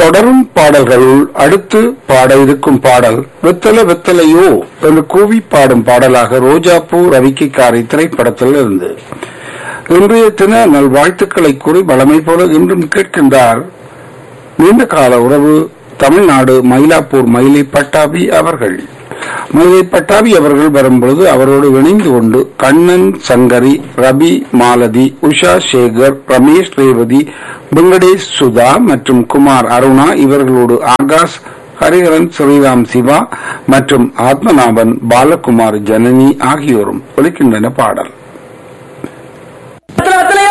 தொடரும் பாடல்களுள் அடுத்து பாட இருக்கும் பாடல் வெத்தல வெத்தலையோ என்று கூவி பாடும் பாடலாக ரோஜாப்பூ ரவிக்கைக்காரை திரைப்படத்தில் இருந்து இன்றைய தின நல்வாழ்த்துக்களை கூறி வளமை போல இன்றும் கேட்கின்றார் நீண்ட கால உறவு தமிழ்நாடு மயிலாப்பூர் மயிலை பட்டாபி அவர்கள் மயிலை பட்டாபி அவர்கள் வரும்பொழுது அவரோடு இணைந்து கொண்டு கண்ணன் சங்கரி ரவி மாலதி உஷா சேகர் ரமேஷ் ரேவதி வெங்கடேஷ் சுதா மற்றும் குமார் அருணா இவர்களோடு ஆகாஷ் ஹரிஹரன் ஸ்ரீராம் சிவா மற்றும் ஆத்மநாபன் பாலகுமார் ஜனனி ஆகியோரும் ஒலிக்கின்றன பாடல்